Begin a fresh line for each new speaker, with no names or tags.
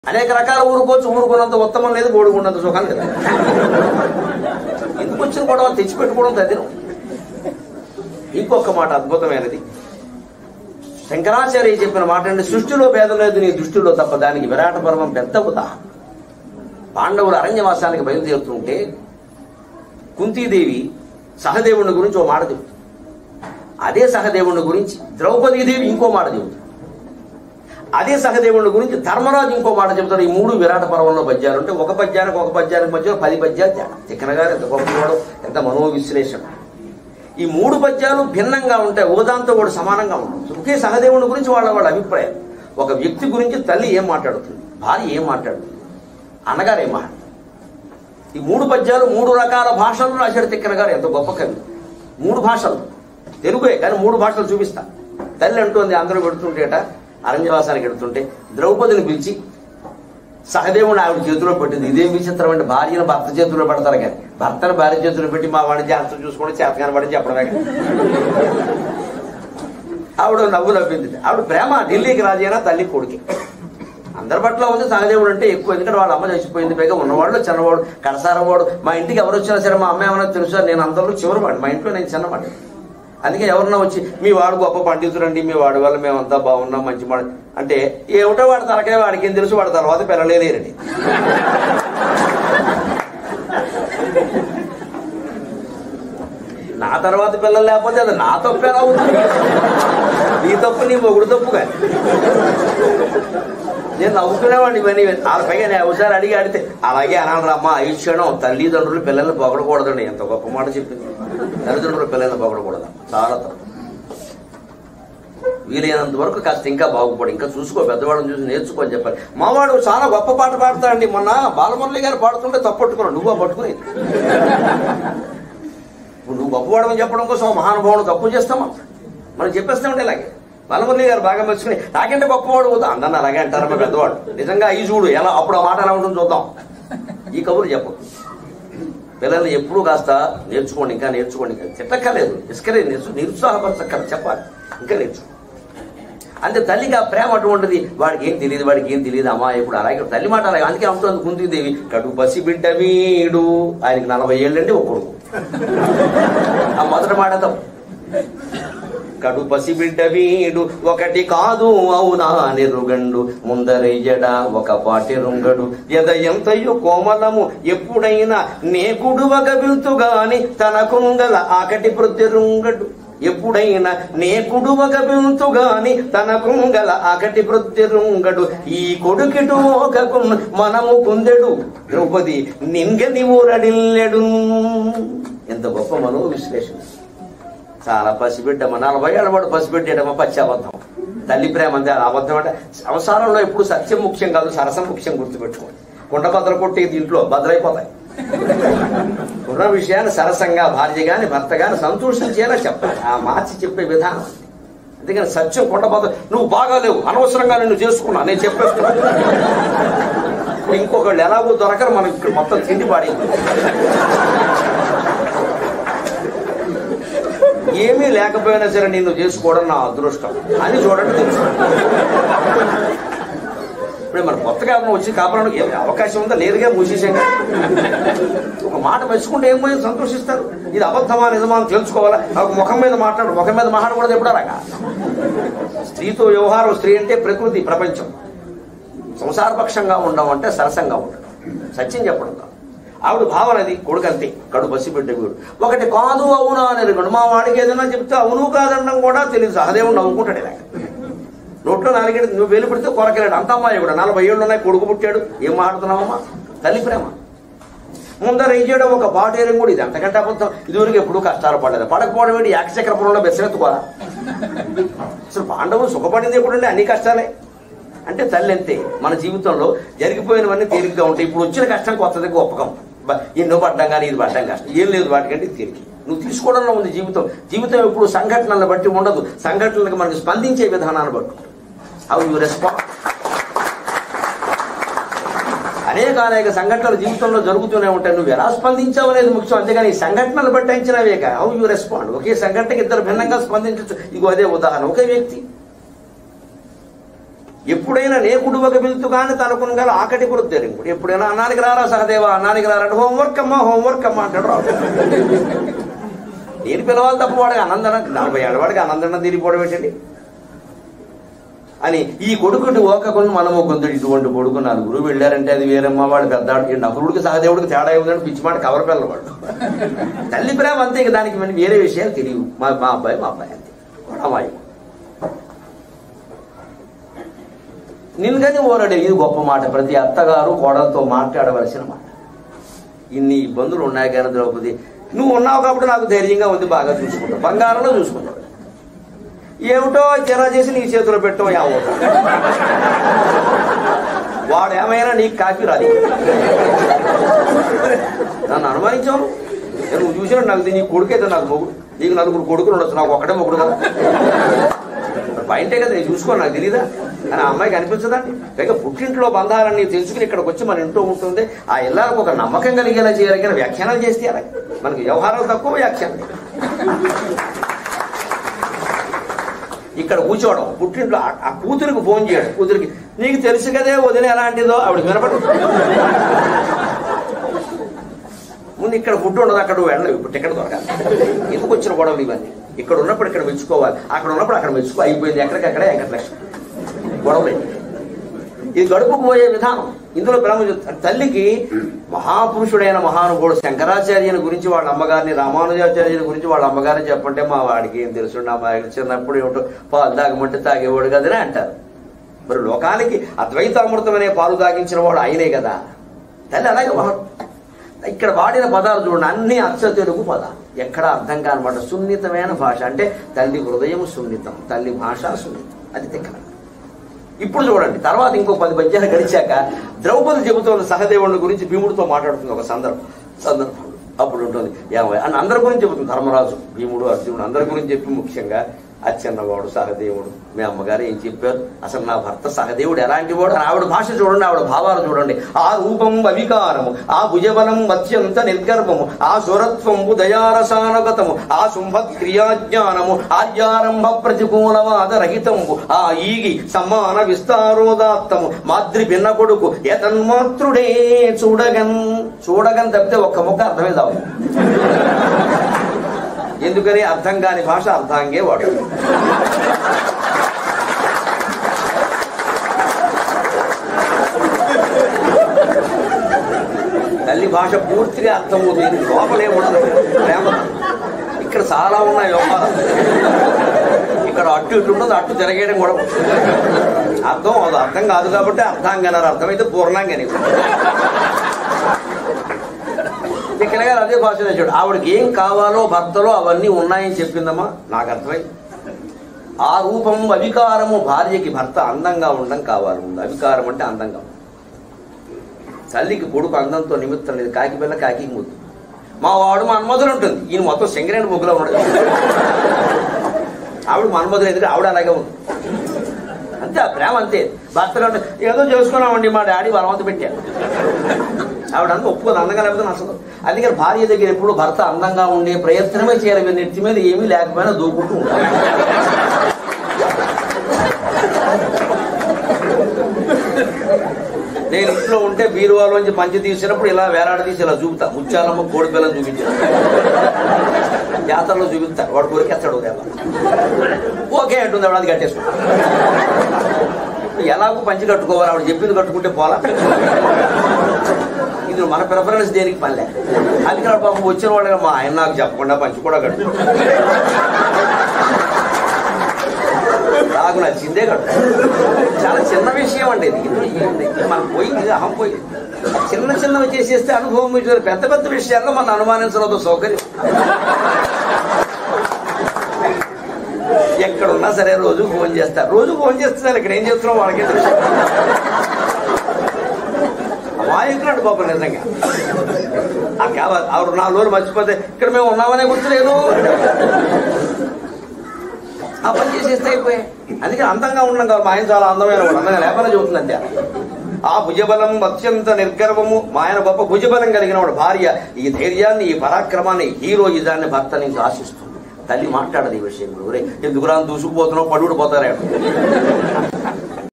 అనేక రకాల ఊరుకోవచ్చు ఊరుకున్నంత ఉత్తమం లేదు ఓడుకున్నంత సుఖం లేదు ఎందుకు వచ్చిన గొడవ తెచ్చిపెట్టుకోవడం తదినం ఇంకొక మాట అద్భుతమైనది శంకరాచార్య చెప్పిన మాట అంటే సృష్టిలో భేదం లేదు నీ దృష్టిలో తప్ప దానికి విరాట పర్వం పెద్ద ఉదాహరణ పాండవులు అరణ్యవాసానికి బయలుదేరుతుంటే కుంతీదేవి సహదేవుని గురించి ఓ మాట చెబుతుంది అదే సహదేవుని గురించి ద్రౌపదీదేవి ఇంకో మాట చెబుతుంది అదే సహదేవుని గురించి ధర్మరాజు ఇంకో మాట చెబుతాడు ఈ మూడు విరాట పర్వంలో పద్యాలు అంటే ఒక పద్యానికి ఒక పద్యానికి మధ్యలో పది పద్యాలు తేడా తిక్కన గారు ఎంత గొప్పవాడు ఎంత మనోవిశ్లేషణ ఈ మూడు పద్యాలు భిన్నంగా ఉంటాయి ఒకదాంతో కూడా సమానంగా ఉంటుంది ఒకే సహదేవుని గురించి వాళ్ళ వాళ్ళ అభిప్రాయం ఒక వ్యక్తి గురించి తల్లి ఏం మాట్లాడుతుంది భార్య ఏం మాట్లాడుతుంది అన్నగారు ఏం మాట్లాడుతుంది ఈ మూడు పద్యాలు మూడు రకాల భాషల్లో రాశాడు తిక్కన గారు ఎంత గొప్ప కవి మూడు భాషలు తెలుగే కానీ మూడు భాషలు చూపిస్తా తల్లి అంటుంది అందరూ పెడుతుంటేట అరణ్యవాసానికి వెడుతుంటే ద్రౌపదిని పిలిచి సహదేవుని ఆవిడ చేతిలో పెట్టింది ఇదేం విచిత్రం అంటే భార్యను భర్త చేతిలో పెడతారు కానీ భర్తను భార్య చేతిలో పెట్టి మా వాడిని జాగ్రత్త చూసుకోండి చేతగాని వాడిని చెప్పడమే కానీ. ఆవిడ నవ్వు నవ్వింది ఆవిడ ప్రేమ ఢిల్లీకి రాజైనా తల్లి కొడుకి అందరి పట్ల ఉంది సహదేవుడు అంటే ఎక్కువ ఎందుకంటే వాళ్ళ అమ్మ చచ్చిపోయింది పైగా ఉన్నవాళ్ళు చిన్నవాడు కడసారవాడు మా ఇంటికి ఎవరు వచ్చినా సరే మా అమ్మ ఏమైనా తెలుసా నేను అందరిలో చివరివాడు మా ఇంట్లో నేను చిన్నవాడు అందుకే ఎవరన్నా వచ్చి మీ వాడు గొప్ప పండితుడండి మీ వాడి వల్ల మేమంతా బాగున్నాం మంచి మాట అంటే ఏమిటో వాడి తలకాయ వాడికి ఏం తెలుసు వాడి తర్వాత పిల్లలే లేరండి నా తర్వాత పిల్లలు లేకపోతే అది నా తప్పు ఎలా అవుతుంది నీ తప్పు నీ మొగుడు తప్పు కానీ నేను నవ్వుకునేవాడిని ఇవన్నీ ఆ పైగా నేను ఒకసారి అడిగి అడిగితే అలాగే అనాలి అమ్మ ఐక్షణం తల్లిదండ్రులు పిల్లల్ని పొగడకూడదండి ఎంత గొప్ప మాట చెప్పింది తల్లిదండ్రులు పిల్లల్ని పొగడకూడదు చాలా తప్పు వీలైనంత వరకు కాస్త ఇంకా బాగుపడు ఇంకా చూసుకో పెద్దవాళ్ళని చూసి నేర్చుకో అని చెప్పాలి మావాడు చాలా గొప్ప పాట పాడతాడండి మొన్న బాలమురళి గారు పాడుతుంటే తప్పట్టుకున్నాడు నువ్వు పట్టుకునేది ఇప్పుడు నువ్వు గొప్పవాడమని చెప్పడం కోసం ఓ మహానుభావుడు తప్పు చేస్తామా మనం చెప్పేస్తామంటే ఇలాగే బాలమురళి గారు బాగా మెచ్చుకుని నాకంటే గొప్పవాడు అవుతా అందరిని అలాగే అంటారమ్మా పెద్దవాడు నిజంగా ఈ చూడు ఎలా అప్పుడు ఆ మాట ఎలా ఉంటుందో చూద్దాం ఈ కబురు చెప్పు పిల్లల్ని ఎప్పుడూ కాస్త నేర్చుకోండి ఇంకా నేర్చుకోండి ఇంకా తిట్టక్కర్లేదు ఇసుకలే నిరుత్సాహపరచక్కర్ చెప్పాలి ఇంకా నేర్చుకో అంటే తల్లికి ఆ ప్రేమ అటువంటిది వాడికి ఏం తెలియదు వాడికి ఏం తెలియదు అమ్మా ఇప్పుడు అలాగే తల్లి మాట అలాగే అందుకే అంటుంది కుంతీదేవి కడు పసి బిడ్డ వీడు ఆయనకి నలభై ఏళ్ళండి ఒక కొడుకు ఆ మొదటి మాట తప్పు కడు పసి బిడ్డ వీడు ఒకటి కాదు అవునా నిరుగండు ముందరయ్యడ ఒక పాటి రుంగడు ఎద ఎంతయు కోమలము ఎప్పుడైనా నేకుడు ఒక బిల్తుగాని తన కుంగల ఆకటి ప్రతి రుంగడు ఎప్పుడైనా నేకుడు ఒక బిల్తుగాని తన కుంగల ఆకటి ప్రతి రుంగడు ఈ కొడుకిటు ఒక మనము పొందెడు ద్రౌపది నింగని ఊరడిల్లెడు ఎంత గొప్ప మనో విశ్లేషణ చాలా పసిబిడ్డ మా నలభై ఏళ్ళ వాడు పసిబిడ్డేటమ్మా పచ్చి అబద్ధం తల్లి ప్రేమ అంతే అది అబద్ధం అంటే సంసారంలో ఎప్పుడు సత్యం ముఖ్యం కాదు సరసం ముఖ్యం గుర్తుపెట్టుకోండి కుండ బద్దలు కొట్టి దీంట్లో బద్దలైపోతాయి ఉన్న విషయాన్ని సరసంగా భార్య గాని భర్త గాని సంతోషించేలా చెప్పాలి ఆ మార్చి చెప్పే విధానం అందుకని సత్యం కొండ బద్దలు నువ్వు బాగాలేవు అనవసరంగా నిన్ను చేసుకున్నా నేను చెప్పేస్తున్నా ఇప్పుడు ఇంకొకళ్ళు ఎలాగో దొరకరు మనం ఇక్కడ మొత్తం తిండి పాడైంది ఏమీ లేకపోయినా సరే నిన్ను చేసుకోవడం నా అదృష్టం అని చూడండి తెలుసు ఇప్పుడు మన కొత్తగా ఏమైనా వచ్చి కాపాడడానికి ఏం అవకాశం ఉందా లేదుగా మూసేసాం ఒక మాట మెచ్చుకుంటే ఏమో సంతోషిస్తారు ఇది అబద్ధమా నిజమా అని తెలుసుకోవాలా ఒక ముఖం మీద మాట్లాడు ముఖం మీద మాట్లాడకూడదు ఎప్పుడు అలాగా స్త్రీతో వ్యవహారం స్త్రీ అంటే ప్రకృతి ప్రపంచం సంసారపక్షంగా ఉండడం అంటే సరసంగా ఉండడం సత్యం చెప్పడం కాదు ఆవిడ భావన అది కొడుకంతే కడు పసిబిడ్డ వీడు ఒకటి కాదు అవునా అని రెండు మా వాడికి ఏదైనా చెప్తే అవును కాదనడం కూడా తెలియదు సహదేవుడు నవ్వుకుంటాడు ఇలాగ నోట్లో నాలుగేడు నువ్వు వెలు పెడితే కొరకలేడు అంత అమ్మాయి కూడా నలభై ఏళ్ళు ఉన్నాయి కొడుకు పుట్టాడు ఏం మాట్లాడుతున్నావమ్మా తల్లి ప్రేమ ముందర ఇయ్యడం ఒక బాటేరం కూడా ఇది అంతకంటే అబద్ధం ఇదివరకు ఎప్పుడూ కష్టాలు పడలేదు పడకపోవడం ఏంటి ఏకచక్రపురంలో బెసరెత్తుకోరా అసలు పాండవులు సుఖపడింది ఎప్పుడండి అన్ని కష్టాలే అంటే తల్లి అంతే మన జీవితంలో జరిగిపోయినవన్నీ తేలిగ్గా ఉంటాయి ఇప్పుడు వచ్చిన కష్టం కొత్తది గొప్పకం బ- ఎన్నో పడ్డం కానీ ఇది పడ్డం కష్టం ఏం లేదు వాటికంటే తేలిక నువ్వు తీసుకోవడంలో ఉంది జీవితం జీవితం ఎప్పుడు సంఘటనలను బట్టి ఉండదు సంఘటనలకు మనకు స్పందించే విధానాన్ని బట్టి ఉంటుంది. హౌ యు రెస్పాండ్ అనేక అనేక సంఘటనలు జీవితంలో జరుగుతూనే ఉంటాయి నువ్వు ఎలా స్పందించావు అనేది ముఖ్యం అంతేగాని ఈ సంఘటనలు బట్టి అంచనావే హౌ యు రెస్పాండ్ ఒకే సంఘటనకి ఇద్దరు భిన్నంగా స్పందించవచ్చు ఇగో అదే ఉదాహరణ ఒకే వ్యక్తి ఎప్పుడు ఎప్పుడైనా నేకుడువక పిలుతు కానీ తనకును గల ఆకటి కొడుతారు ఇంకోటి ఎప్పుడైనా అన్నానికి రారా సహదేవా అన్నానికి రారా అంటే హోంవర్క్ అమ్మా హోంవర్క్ అమ్మా అంటాడు రాడు నేను పిలవాలి తప్ప వాడికి ఆనందన నలభై ఏళ్ళ వాడికి ఆనందన తిరిగిపోవడం ఏంటండి అని ఈ కొడుకుని ఓకకుండా మనము కొందరు ఇటువంటి కొడుకు నలుగురు వెళ్ళారంటే అది వేరమ్మ వాడు పెద్దాడు ఈ నకులుడికి సహదేవుడికి తేడా ఏముందని పిచ్చి మాట కవర పిల్లవాడు తల్లి ప్రేమ అంతే ఇక దానికి మరి వేరే విషయాలు తెలియవు మా మా అబ్బాయి మా అబ్బాయి అంతే అమ్మాయి నిన్ను కానీ ఓరడే ఇది గొప్ప మాట ప్రతి అత్తగారు కోడలతో మాట్లాడవలసిన మాట ఇన్ని ఇబ్బందులు ఉన్నాయి కానీ ద్రౌపది నువ్వు ఉన్నావు కాబట్టి నాకు ధైర్యంగా ఉంది బాగా చూసుకుంటావు బంగారంలో చూసుకుంటావు ఏమిటో చిరా చేసి నీ చేతిలో పెట్టో యావో వాడు ఏమైనా నీకు కాపీ రాదు నన్ను అనుమానించావు నువ్వు చూసినా నాకు తెలియదు, నీ కొడుకైతే నాకు మొగుడు నీకు నలుగురు కొడుకులు ఉండొచ్చు నాకు ఒక్కటే మొగుడు కదా బయటే కదా నేను చూసుకోను నాకు తెలియదా అని ఆ అమ్మాయికి అనిపించదండి పైగా పుట్టింట్లో బంధాలన్నీ తెలుసుకుని ఇక్కడికి వచ్చి మన ఇంట్లో ఉంటుంది ఆ ఇళ్ళకు ఒక నమ్మకం కలిగేలా చేయాలి కానీ వ్యాఖ్యానాలు చేస్తే అలాగే మనకి వ్యవహారాలు తక్కువ వ్యాఖ్యానం ఇక్కడ కూర్చోవడం పుట్టింట్లో ఆ- ఆ కూతురికి ఫోన్ చేయడం కూతురికి నీకు తెలుసు కదే వదిన ఎలాంటిదో ఆవిడ వినపడు ముందు ఇక్కడ ఫుడ్ ఉండదు అక్కడ నువ్వు వెళ్ళవు ఇప్పుడు టికెట్ దొరకాలి ఎందుకు వచ్చిన గొడవలు ఇవన్నీ ఇక్కడ ఉన్నప్పుడు ఇక్కడ మెచ్చుకోవాలి అక్కడ ఉన్నప్పుడు అక్కడ మెచ్చుకో అయిపోయింది ఎక్కడికక్కడే వెంకటలక్ష్మి గొడవలే ఇది గడుపుకుపోయే విధానం ఇందులో బ్రహ్మ చెప్తాడు. తల్లికి మహాపురుషుడైన మహానుభావుడు శంకరాచార్యుని గురించి వాళ్ళ అమ్మగారిని రామానుజాచార్యుని గురించి వాళ్ళ అమ్మగారిని చెప్పంటే మా వాడికి ఏం తెలుసు మా చిన్నప్పుడు ఏమిటో పాలు తాగమంటే తాగేవాడు కదనే అంటారు మరి లోకానికి అద్వైతామృతం అనే పాలు తాగించిన వాడు ఆయనే కదా తల్లి అలాగే వాడు ఇక్కడ వాడిన పదాలు చూడండి అన్ని అచ్చ తెలుగు పదాలు ఎక్కడ అర్థం కానమాట సున్నితమైన భాష అంటే తల్లి హృదయం సున్నితం తల్లి భాష సున్నితం అది దగ్గర ఇప్పుడు చూడండి తర్వాత ఇంకో పది పద్యాలు గడిచాక ద్రౌపది చెబుతున్న సహదేవుని గురించి భీముడితో మాట్లాడుతుంది ఒక సందర్భం సందర్భం అప్పుడు ఉంటుంది ఏమో అని అందరి గురించి చెబుతుంది ధర్మరాజు భీముడు అర్జునుడు అందరి గురించి చెప్పి ముఖ్యంగా అచ్చెన్నవాడు సహదేవుడు మీ అమ్మగారు ఏం చెప్పారు అసలు నా భర్త సహదేవుడు ఎలాంటి వాడు అని ఆవిడ భాష చూడండి ఆవిడ భావాలు చూడండి ఆ రూపం అవికారము ఆ భుజబలం అత్యంత నిర్గర్భము ఆ సురత్వము దయారసానగతము ఆ శుంభత్ క్రియాజ్ఞానము ఆర్యారంభ ప్రతికూలవాద రహితంబు ఆ ఈగి సమాన విస్తారోదాత్తము మాద్రి పిన్న కొడుకు యతన్మాత్రుడే చూడగన్ చూడగన్ తప్పితే ఒక్క ముక్క అర్థమే కావు ఎందుకని అర్థం కాని భాష అర్థాంగే వాడు తల్లి భాష పూర్తిగా అర్థమవుతుంది లోపలే ఉండదు ప్రేమ ఇక్కడ చాలా ఉన్నాయి వ్యవహారం ఇక్కడ అట్టు ఇటు ఉండదు అట్టు తిరగేయడం కూడా అర్థం అది అర్థం కాదు కాబట్టి అర్థాంగన్నారు అర్థమైతే పూర్ణాంగని ఇక్కడ అదే భాష చూడు ఆవిడకి ఏం కావాలో భర్తలో అవన్నీ ఉన్నాయని చెప్పిందమ్మా నాకు అర్థమైంది ఆ రూపం అవికారము భార్యకి భర్త అందంగా ఉండడం కావాలి ముందు అవికారం అంటే అందంగా ఉండడం. తల్లికి కొడుకు అందంతో నిమిత్తం లేదు కాకి పిల్ల కాకి ముద్దు మా వాడు మన్మధులు ఉంటుంది ఈయన మొత్తం సింగరేణి ముగ్గులో ఉండదు ఆవిడ మన్మధులు ఎదురు ఆవిడ అలాగే ఉంది అంతే ఆ ప్రేమ అంతే భర్తలు అంటే ఏదో చేసుకున్నామండి మా డాడీ బలవంత పెట్టారు ఆవిడ అంతా ఒప్పుకోదు అందంగా లేకపోతే నచ్చదు అందుకని భార్య దగ్గర ఎప్పుడు భర్త అందంగా ఉండే ప్రయత్నమే చేయాలి మీరు నెత్తి మీద ఏమీ లేకపోయినా దూకుంటూ ఉంటారు నేను ఇంట్లో ఉంటే బీరువాలోంచి పంచి తీసినప్పుడు ఇలా వేలాడదీసి ఇలా చూపుతా ముత్యాలమ్మ కోడి పిల్లని చూపించిన జాతరలో చూపిస్తా వాడు కొరికేస్తాడు ఉదయం ఓకే అంటుంది ఆవిడ అది కట్టేసుకుంటా ఎలాగో పంచి కట్టుకోవాలి ఆవిడ చెప్పింది కట్టుకుంటే పోలా ఇది మన ప్రిఫరెన్స్ దేనికి పనిలే అందుకని పాపం వచ్చిన వాళ్ళు మా ఆయన నాకు చెప్పకుండా పంచి కూడా కట్టు నాకు నచ్చిందే కట్టు చాలా చిన్న విషయం అండి ఇది ఇందులో ఏముంది? మనకు పోయింది ఇది అహం పోయింది చిన్న చిన్నవి చేసేస్తే అనుభవం ఇచ్చారు పెద్ద పెద్ద విషయాల్లో మనం అనుమానించడం సౌకర్యం ఎక్కడున్నా సరే రోజు ఫోన్ చేస్తారు రోజు ఫోన్ చేస్తున్నారు ఇక్కడ ఏం చేస్తున్నాం వాళ్ళకే తెలుసు అమాయకులాంటి పాపం నిజంగా ఆ కావాలి ఆవిడ నాలుగు రోజులు మర్చిపోతే ఇక్కడ మేము ఉన్నామనే గుర్తులేదు ఆ పని చేసేస్తే అయిపోయాయి అందుకే అందంగా ఉండడం కాదు మా ఆయన చాలా అందమైన వాడు అందంగా లేపన చెబుతుంది అంతే ఆ భుజబలం అత్యంత నిర్గర్వము మా ఆయన గొప్ప భుజబలం కలిగిన వాడు భార్య ఈ ధైర్యాన్ని ఈ పరాక్రమాన్ని హీరో ఇదాన్ని భర్త నుంచి ఆశిస్తుంది తల్లి మాట్లాడదు ఈ విషయం ఒరే ఎందుకు రా దూసుకుపోతున్నావు పడుడు పోతారే